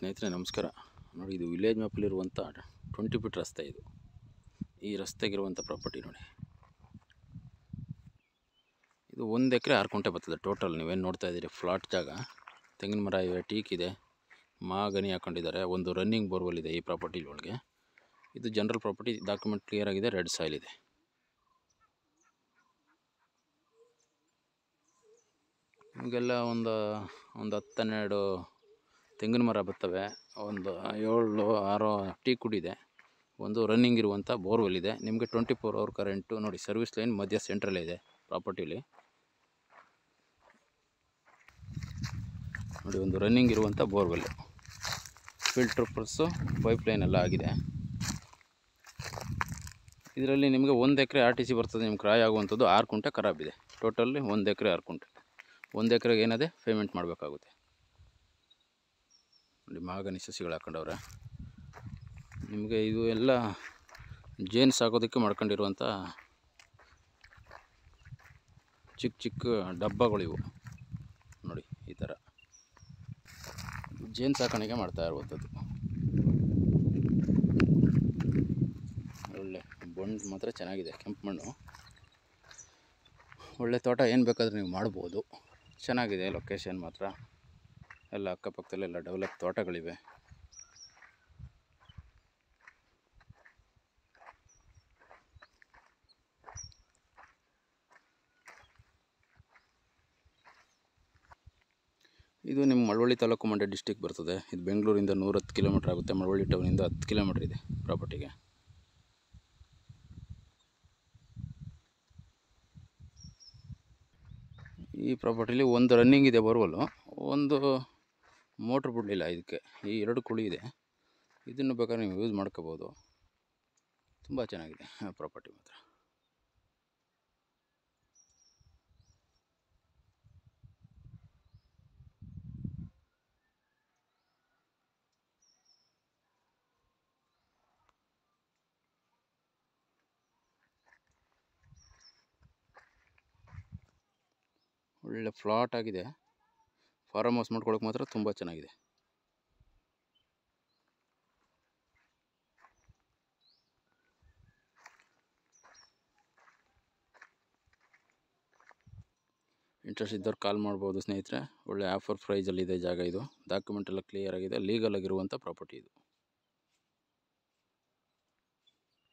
ಸ್ನೇಹಿತರೆ ನಮಸ್ಕಾರ ನೋಡಿ ಇದು ವಿಲೇಜ್ ಮ್ಯಾಪಲ್ಲಿರುವಂಥ ಟ್ವೆಂಟಿ ಫೀಟ್ ರಸ್ತೆ ಇದು ಈ ರಸ್ತೆಗಿರುವಂಥ ಪ್ರಾಪರ್ಟಿ ನೋಡಿ ಇದು ಒಂದು ಎಕರೆ ಆರು ಕುಂಟೆ ಬರ್ತದೆ ಟೋಟಲ್ ನೀವೇನು ನೋಡ್ತಾ ಇದ್ದೀರಿ ಫ್ಲಾಟ್ ಜಾಗ ತೆಂಗಿನ ಮರ ಇವೆ ಟೀಕ್ ಇದೆ ಮಾಗನಿ ಹಾಕೊಂಡಿದ್ದಾರೆ ಒಂದು ರನ್ನಿಂಗ್ ಬೋರ್ವೆಲ್ ಇದೆ ಈ ಪ್ರಾಪರ್ಟಿ ಒಳಗೆ ಇದು ಜನರಲ್ ಪ್ರಾಪರ್ಟಿ ಡಾಕ್ಯುಮೆಂಟ್ ಕ್ಲಿಯರ್ ಆಗಿದೆ ರೆಡ್ ಸಾಯಿಲ್ ಇದೆ ನಿಮಗೆಲ್ಲ ಒಂದು ಒಂದು ಹತ್ತು ಹನ್ನೆರಡು ತೆಂಗಿನ ಮರ ಬರ್ತವೆ ಒಂದು ಏಳು ಆರು ಟೀ ಕುಡಿದೆ ಒಂದು ರನ್ನಿಂಗ್ ಇರುವಂಥ ಬೋರ್ವೆಲ್ ಇದೆ ನಿಮಗೆ ಟ್ವೆಂಟಿ ಫೋರ್ ಅವರ್ ಕರೆಂಟು ನೋಡಿ ಸರ್ವಿಸ್ ಲೈನ್ ಮಧ್ಯ ಸೆಂಟ್ರಲ್ಲೇ ಇದೆ ಪ್ರಾಪರ್ಟಿಲಿ ನೋಡಿ ಒಂದು ರನ್ನಿಂಗ್ ಇರುವಂಥ borewell filter plus pipe line ಎಲ್ಲ ಆಗಿದೆ ಇದರಲ್ಲಿ ನಿಮಗೆ ಒಂದು ಎಕರೆ ಆರ್ ಟಿ ಸಿ ಬರ್ತದೆ ನಿಮ್ಗೆ ಕ್ರಾಯ್ ಆಗುವಂಥದ್ದು ಆರು ಕುಂಟೆ ಖರಾಬಿದೆ ಟೋಟಲ್ಲಿ ಒಂದು ಎಕರೆ ಆರು ಕುಂಟೆ ಒಂದು ಎಕರೆಗೆ ಏನದೆ ಪೇಮೆಂಟ್ ಮಾಡಬೇಕಾಗುತ್ತೆ ನೋಡಿ ಮಾಗನಿ ಸಸಿಗಳು ಹಾಕೊಂಡವ್ರೆ ನಿಮಗೆ ಇದು ಎಲ್ಲ ಜೇನು ಸಾಕೋದಕ್ಕೆ ಮಾಡ್ಕೊಂಡಿರುವಂಥ ಚಿಕ್ಕ ಚಿಕ್ಕ ಡಬ್ಬಗಳಿವು ನೋಡಿ ಈ ಥರ ಜೇನು ಸಾಕಾಣಿಕೆ ಮಾಡ್ತಾ ಇರುವಂಥದ್ದು ಒಳ್ಳೆ ಬಣ್ಣು ಮಾತ್ರ ಚೆನ್ನಾಗಿದೆ ಕೆಂಪು ಮಣ್ಣು ಒಳ್ಳೆ ತೋಟ ಏನು ಬೇಕಾದರೂ ನೀವು ಮಾಡ್ಬೋದು ಚೆನ್ನಾಗಿದೆ ಲೊಕೇಶನ್ ಮಾತ್ರ ಎಲ್ಲ ಅಕ್ಕಪಕ್ಕದಲ್ಲೆಲ್ಲ ಡೆವಲಪ್ ತೋಟಗಳಿವೆ ಇದು ನಿಮ್ಮ ಮಳವಳ್ಳಿ ತಾಲೂಕು ಮಂಡ್ಯ ಡಿಸ್ಟಿಕ್ ಬರ್ತದೆ ಇದು ಬೆಂಗಳೂರಿಂದ ನೂರತ್ತು ಕಿಲೋಮೀಟ್ರ್ ಆಗುತ್ತೆ ಮಳವಳ್ಳಿ ಟೌನಿಂದ ಹತ್ತು ಕಿಲೋಮೀಟ್ರ್ ಇದೆ ಪ್ರಾಪರ್ಟಿಗೆ ಈ ಪ್ರಾಪರ್ಟಿಲಿ ಒಂದು ರನ್ನಿಂಗ್ ಇದೆ ಬೋರ್ವೆಲ್ಲು ಒಂದು ಮೋಟ್ರ್ ಬಿಡಲಿಲ್ಲ ಇದಕ್ಕೆ ಈ ಎರಡು ಕುಳಿ ಇದೆ ಇದನ್ನು ಬೇಕಾದ್ರೆ ನೀವು ಯೂಸ್ ಮಾಡ್ಕೋಬೋದು ತುಂಬ ಚೆನ್ನಾಗಿದೆ ಪ್ರಾಪರ್ಟಿ ಮಾತ್ರ ಒಳ್ಳೆ ಫ್ಲಾಟ್ ಆಗಿದೆ ಫಾರಮ್ ಹೌಸ್ ಮಾಡ್ಕೊಳಕ್ಕೆ ಮಾತ್ರ ತುಂಬ ಚೆನ್ನಾಗಿದೆ ಇಂಟ್ರೆಸ್ಟ್ ಇದ್ದವ್ರು ಕಾಲ್ ಮಾಡ್ಬೋದು ಸ್ನೇಹಿತರೆ ಒಳ್ಳೆ ಆಫರ್ ಪ್ರೈಸಲ್ಲಿದೆ ಜಾಗ ಇದು ಡಾಕ್ಯುಮೆಂಟ್ ಎಲ್ಲ ಕ್ಲಿಯರ್ ಆಗಿದೆ ಲೀಗಲ್ ಆಗಿರುವಂಥ ಪ್ರಾಪರ್ಟಿ ಇದು